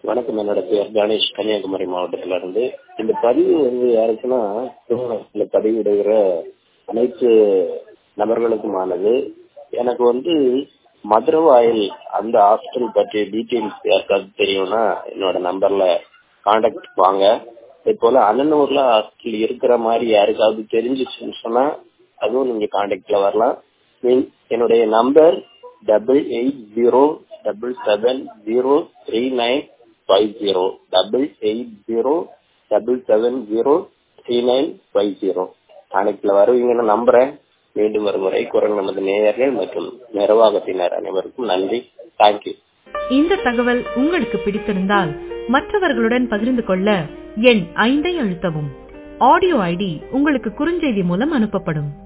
வணக்கம் என்னோட பேர் கணேஷ் கன்னியாகுமரி மாவட்டத்துல இருந்து இந்த பதிவு வந்து யாருக்குன்னா திருமணத்துல பதிவிடுகிற அனைத்து நபர்களுக்குமானது எனக்கு வந்து மதுரவாயில் அந்த ஹாஸ்டல் பற்றிய டீட்டெயில்ஸ் யாருக்காவது தெரியும்னா என்னோட நம்பர்ல காண்டாக்ட் வாங்க இதே போல அண்ணனூர்ல ஹாஸ்டல் இருக்கிற மாதிரி யாருக்காவது தெரிஞ்சிச்சுன்னு சொன்னா அதுவும் நீங்க காண்டாக்ட்ல வரலாம் மீன்- என்னுடைய number double eight zero double seven zero three nine five zero double eight zero double seven zero three nine five zero நாளைக்குல வருவீங்கன்னு நம்புறேன் மீண்டும் ஒரு முறை குரல் நமது நேயர்கள் மற்றும் நிர்வாகத்தினர் அனைவருக்கும் நன்றி தேங்க்யூ இந்த தகவல் உங்களுக்கு பிடித்திருந்தால் மற்றவர்களுடன் பகிர்ந்து கொள்ள எண் ஐந்தை அழுத்தவும் ஆடியோ ஐடி உங்களுக்கு குறுஞ்செய்தி மூலம் அனுப்பப்படும்